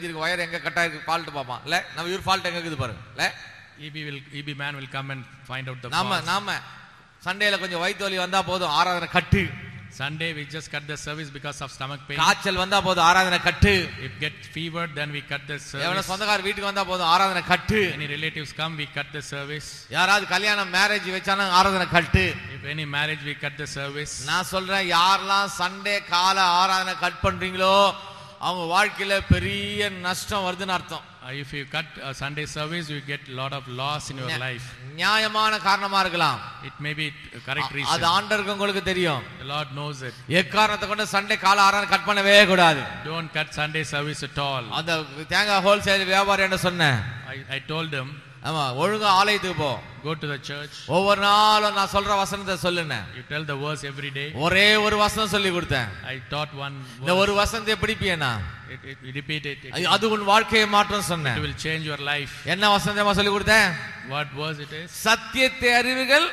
கிழிஞ்சிருக்கு wire எங்க கட்டா இருக்கு fault பார்ப்பான் இல்ல நம்ம இவர் ஃபால்ட் எங்க இருக்குது பாருங்க இல்ல EB will EB man will come and find out the நாம fault. நாம சண்டேல கொஞ்சம் வயிற்று வலி வந்தா போதும் ஆராதனை கட்டு Sunday we just cut the service because of stomach pain. காய்ச்சல் வந்தா போதும் ஆராதனை கட்டு If get fever, then we cut the எவன service. சொந்தக்கார வீட்டுக்கு வந்தா போதும் ஆராதனை கட்டு Any relatives come, we cut the service. யாராவது கல்யாணம் மேரேஜ் வச்சாலும் ஆராதனை கட்டு If any marriage, we cut the service. நான் சொல்றேன் யாரெல்லாம் சண்டே கால ஆராதனை கட் பண்றீங்களோ அவங்க வாழ்க்கையில பெரிய நஷ்டம் வருதுன்னு அர்த்தம் Uh, if you cut a Sunday service, you get a lot of loss in your life. நியாயமான காரணமா இருக்கலாம் It may be a correct அது reason. ஆண்டருக்கு உங்களுக்கு தெரியும் The Lord knows it. எக்காரணத்தை கொண்டு சண்டே கால ஆராதனை கட் பண்ணவே கூடாது Don't cut Sunday service at all. அந்த தேங்காய் ஹோல்சேல் வியாபாரி என்ன சொன்னேன் I, I told him, ஆமா ஒழுங்கா ஆலயத்துக்கு போ go to the church. ஒவ்வொரு நாளும் நான் சொல்ற வசனத்தை சொல்லுனேன் You tell the verse every day. ஒரே ஒரு வசனம் சொல்லி கொடுத்தேன் I taught one இந்த verse. ஒரு வசனத்தை பிடிப்பியனா It, it, you repeat it. It, அது- அது உன் வாழ்க்கையை மாற்றம் சொன்னேன் it will change your life. என்ன வசனமா சொல்லி கொடுத்தேன் What verse it is? சத்தியத்தை அறிவுகள்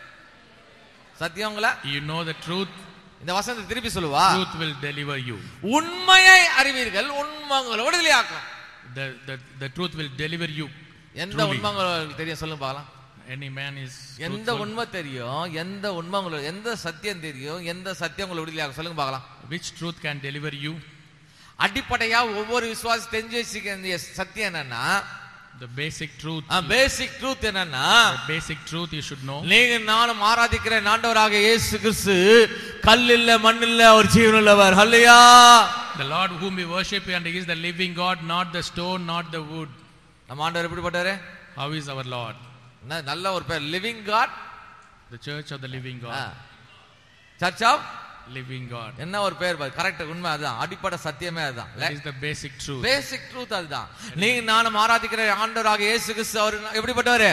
சத்தியங்களா You know the truth. இந்த வசனத்தை திருப்பி சொல்லுவா Truth will deliver you. உண்மையை அறிவீர்கள் உண்மங்களை விடுதலையாக்கும் The, the, the truth will deliver you. எந்த Truly. உண்மை உங்களுக்கு தெரியும் சொல்லுங்க பார்க்கலாம் Any man is எந்த truthful. உண்மை தெரியும் எந்த உண்மை உங்களுக்கு எந்த சத்தியம் தெரியும் எந்த சத்தியம் உங்களை விடுதலையாக்கும் சொல்லுங்க பார்க்கலாம் Which truth can deliver you? அடிப்படையா ஒவ்வொரு விசுவாசி தெரிஞ்சு வச்சுக்க வேண்டிய சத்தியம் என்னன்னா The basic truth. Basic truth என்னன்னா The basic truth you should know. நீங்க நானும் ஆராதிக்கிற நாண்டவராக இயேசு கிறிஸ்து கல் இல்ல மண் இல்ல அவர் ஜீவனுள்ளவர் ஹல்லையா The Lord whom we worship and He is the living God, not the stone, not the wood. நம்ம ஆண்டவர் எப்படிப்பட்டாரு How is our Lord? என்ன நல்ல ஒரு பேர் living God The church of the living God. Church of Living God. என்ன ஒரு பேர் பாரு கரெக்ட் உண்மை அதுதான் அடிப்படை சத்தியமே அதுதான் That is the basic truth. Basic truth அதுதான் நீங்க நானும் ஆராதிக்கிற ஆண்டவராக இயேசு கிறிஸ்து அவர் எப்படிப்பட்டவர்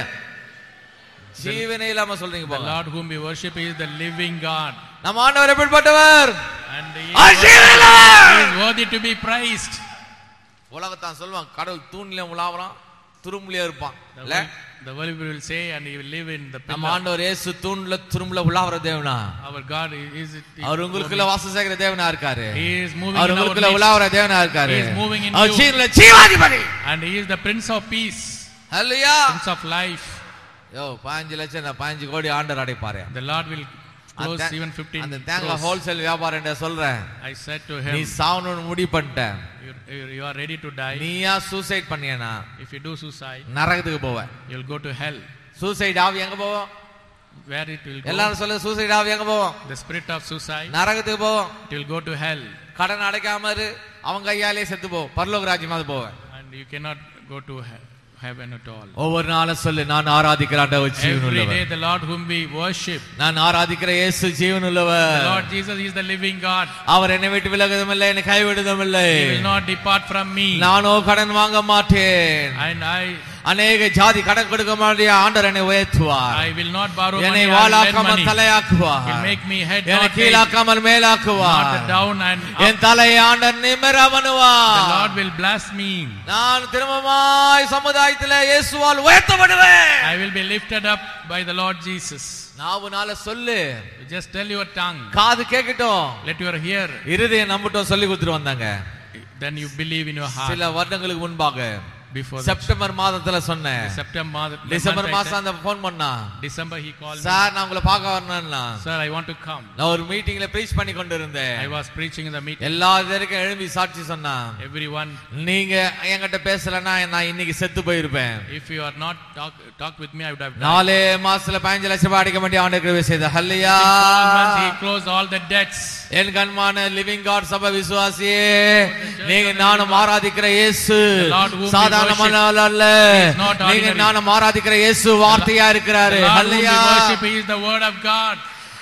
ஜீவனே இல்லாம சொல்றீங்க The போங்க Lord whom we worship is the living God. நம்ம ஆண்டவர் எப்படிப்பட்டவர் And He our is, ஜீவனுள்ளவர். he is worthy to be praised. உலகத்தான் சொல்லுவான் கடவுள் தூண்ல உலாவறான் துரும்புலயே இருப்பான் The இல்ல world, the world will say, and He will live in the நம்ம pillar. ஆண்டவர் இயேசு தூண்ல துரும்புல உலாவற தேவனா Our God is it. அவர் உங்களுக்குள்ள வாசம் செய்கிற தேவனா இருக்காரு He is moving our in our உங்களுக்குள்ள midst. உலாவற தேவனா இருக்காரு He is moving in our you. ஜீவன்ல ஜீவாதிபதி And He is the Prince of Peace, அல்லையா Prince of Life. யோ பதினஞ்சு லட்சம் நான் பதினஞ்சு கோடி ஆண்டர் அடைப்பாரு The Lord will close அந்த- even 15 அந்த தேங்காய் crores. ஹோல்சேல் வியாபாரம் என்று சொல்றேன் I said to நீ him, சாவணும்னு முடிவு பண்ணிட்ட you, you you are ready to die. நீயா சூசைட் பண்ணியனா If you do suicide, நரகத்துக்கு போவ you'll go to hell. Suicide ஆவி எங்க போவோம் Where it will go? எல்லாரும் சொல்லு சூசைட் ஆவி எங்க போவோம் The spirit of suicide, நரகத்துக்கு போவோம் it will go to hell. கடன் அடைக்காம இரு அவன் கையாலே செத்து போ பரலோக ராஜ்யமாவது போவேன் And you cannot go to he- heaven at all. ஒவ்வொரு நாளும் சொல்லு நான் ஆராதிக்கிற ஆண்டவர் Every ஜீவனுள்ளவர் day, the Lord whom we worship, நான் ஆராதிக்கிற இயேசு the ஜீவனுள்ளவர் Lord Jesus is the living God. அவர் என்னை விட்டு விலகுதும் இல்லை என்னை கைவிடுதும் இல்லை He will not depart from me. நானோ கடன் வாங்க மாட்டேன் And I, அநேக ஜாதி கடன் கொடுக்க மாட்டிய ஆண்டவர் என்னை உயர்த்துவார் I will not borrow என்னை money. I will lend வாழாக்காமல் money. தலையாக்குவார் He make me head, என்னை not tail, கீழாக்காமல் not மேலாக்குவார் down and up. என் தலையை ஆண்டர் நிமிர The பண்ணுவார் Lord will bless me. நான் திரும்பமாய் சமுதாயத்தில் இயேசுவால் உயர்த்தப்படுவேன் I will be lifted up by the Lord Jesus. நாவுனால சொல்லு You Just tell your tongue. காது கேட்கட்டும் Let your ear. இருதயம் நம்பட்டும் சொல்லி கொடுத்துட்டு வந்தாங்க Then you believe in your heart. சில வருடங்களுக்கு முன்பாக Before the செப்டம்பர் மாதத்துல சொன்னேன் September, month- the December month I மாசம் said- அந்த போன் பண்ணா December he called me. Sir நான் உங்களை பார்க்க வரணும்னா Sir, I want to come. நான் ஒரு மீட்டிங்ல ப்ரீச் பண்ணி கொண்டு இருந்தேன் I was preaching in the meeting. எல்லா பேருக்கும் எழுப்பி சாட்சி சொன்னா Everyone, நீங்க என்கிட்ட பேசலன்னா நான் இன்னைக்கு செத்து போயிருப்பேன் if you are not talk, talk with me, I would have died. நாலே மாசத்துல பதினஞ்சு லட்சம் ரூபாய் அடிக்க வேண்டிய ஆண்டு கிருபை செய்த ஹல்லையா Twelve months he closed all the debts. என் கண்மான லிவிங் காட் சபை விசுவாசியே நீங்க நானும் ஆராதிக்கிற இயேசு The Lord whom we சாதாரணமான ஆள் அல்ல is not நீங்க ordinary. நானும் ஆராதிக்கிற இயேசு வார்த்தையா The இருக்கிறாரு Lord whom we ஹல்லையா worship he is the word of God.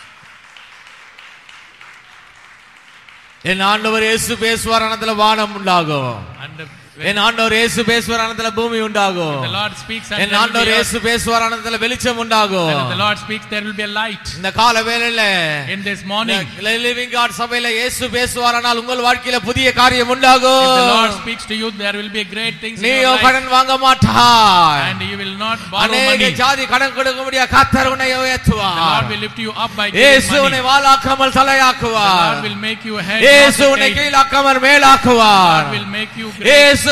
என் ஆண்டவர் இயேசு பேசுவார் அனத்துல வானம் உண்டாகும் And the, என் ஆண்டவர் இயேசு பேசுவார் அனத்துல பூமி உண்டாகும் the Lord speaks and N there will ஆண்டவர் be a, இயேசு பேசுவார் அனத்துல வெளிச்சம் உண்டாகும் and if the Lord speaks, there will be a light. இந்த கால வேளையில In this morning, living God சபையில இயேசு பேசுவாரானால் உங்கள் வாழ்க்கையில புதிய காரியம் if the Lord உண்டாகும் speaks to you, there will be great things in நீயோ your life. கடன் வாங்க மாட்டாய் And you will not borrow அநேக money. ஜாதி கடன் கொடுக்க முடிய கத்தர் உன்னை The Lord உயர்த்துவார் will lift you up by giving இயேசு money. உன்னை வாழாக்காமல் The Lord தலையாக்குவார் will make you head, இயேசு not உன்னை the tail. கீழாக்காமல் The மேலாக்குவார் Lord will make you great. இயேசு